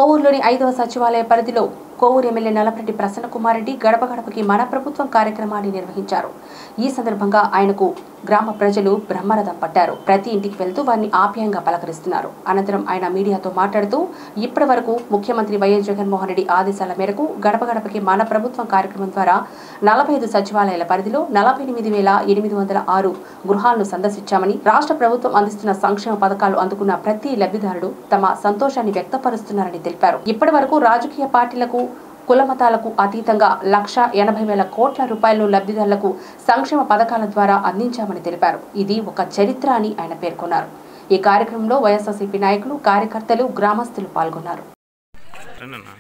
కోవూరులోని ఐదవ సచివాలయ పరిధిలో కోవూరు ఎమ్మెల్యే నలపరెడ్డి ప్రసన్న కుమార్ రెడ్డి గడప గడపకి మన ప్రభుత్వం కార్యక్రమాన్ని నిర్వహించారు ఈ సందర్భంగా ఆయనకు గ్రామ ప్రజలు బ్రహ్మరథం పట్టారు ప్రతి ఇంటికి వెళ్తూ వారిని ఆప్యాయంగా పలకరిస్తున్నారు అనంతరం ఆయన మీడియాతో మాట్లాడుతూ ఇప్పటి వరకు ముఖ్యమంత్రి వైఎస్ జగన్మోహన్ రెడ్డి ఆదేశాల మేరకు గడప గడపకి మన ప్రభుత్వం కార్యక్రమం ద్వారా నలభై ఐదు సచివాలయాల పరిధిలో నలభై ఎనిమిది వేల ఎనిమిది వందల ఆరు గృహాలను సందర్శించామని రాష్ట్ర ప్రభుత్వం అందిస్తున్న సంక్షేమ పథకాలు అందుకున్న ప్రతి లబ్ధిదారుడు తమ సంతోషాన్ని వ్యక్తపరుస్తున్నారని తెలిపారు ఇప్పటి వరకు రాజకీయ పార్టీలకు కులమతాలకు అతీతంగా లక్ష ఎనభై వేల కోట్ల రూపాయలు లబ్ధిదారులకు సంక్షేమ పథకాల ద్వారా అందించామని తెలిపారు ఇది ఒక చరిత్ర అని ఆయన పేర్కొన్నారు ఈ కార్యక్రమంలో వైఎస్ఆర్సీపీ నాయకులు కార్యకర్తలు గ్రామస్తులు పాల్గొన్నారు రండన్నా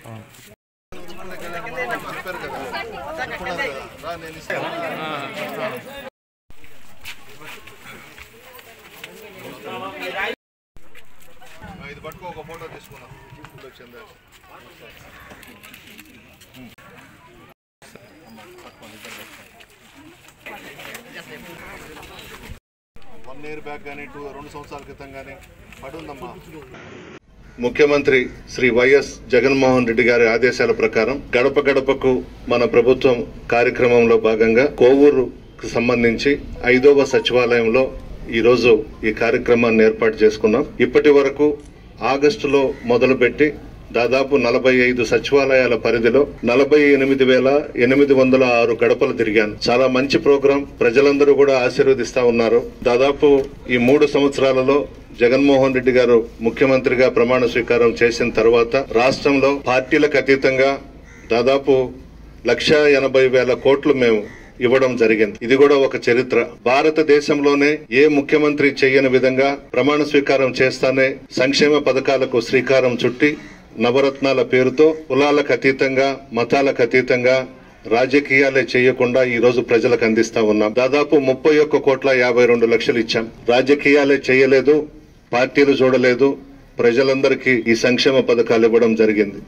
ఇది పట్టుకో ఒక ఫోటో తీసుకున్నాం చంద్ర వన్ ఇయర్ బ్యాక్ కానీ టూ రెండు సంవత్సరాల క్రితం కానీ పడి ఉందమ్మా ముఖ్యమంత్రి శ్రీ వైఎస్ జగన్మోహన్ రెడ్డి గారి ఆదేశాల ప్రకారం గడప గడపకు మన ప్రభుత్వం కార్యక్రమంలో భాగంగా కోవూరుకు సంబంధించి ఐదవ సచివాలయంలో ఈ రోజు ఈ కార్యక్రమాన్ని ఏర్పాటు చేసుకున్నాం ఇప్పటి వరకు ఆగస్టులో మొదలుపెట్టి దాదాపు నలభై ఐదు సచివాలయాల పరిధిలో నలభై ఎనిమిది వేల ఎనిమిది వందల ఆరు గడపలు తిరిగాను చాలా మంచి ప్రోగ్రాం ప్రజలందరూ కూడా ఆశీర్వదిస్తా ఉన్నారు దాదాపు ఈ మూడు సంవత్సరాలలో జగన్మోహన్ రెడ్డి గారు ముఖ్యమంత్రిగా ప్రమాణ స్వీకారం చేసిన తర్వాత రాష్ట్రంలో పార్టీలకు అతీతంగా దాదాపు లక్ష ఎనభై వేల కోట్లు మేము ఇవ్వడం జరిగింది ఇది కూడా ఒక చరిత్ర భారతదేశంలోనే ఏ ముఖ్యమంత్రి చేయని విధంగా ప్రమాణ స్వీకారం చేస్తానే సంక్షేమ పథకాలకు శ్రీకారం చుట్టి నవరత్నాల పేరుతో కులాలకు అతీతంగా మతాలకు అతీతంగా రాజకీయాలే చేయకుండా ఈ రోజు ప్రజలకు అందిస్తా ఉన్నాం దాదాపు ముప్పై ఒక్క కోట్ల యాభై రెండు లక్షలు ఇచ్చాం రాజకీయాలే చేయలేదు పార్టీలు చూడలేదు ప్రజలందరికీ ఈ సంక్షేమ పథకాలు ఇవ్వడం జరిగింది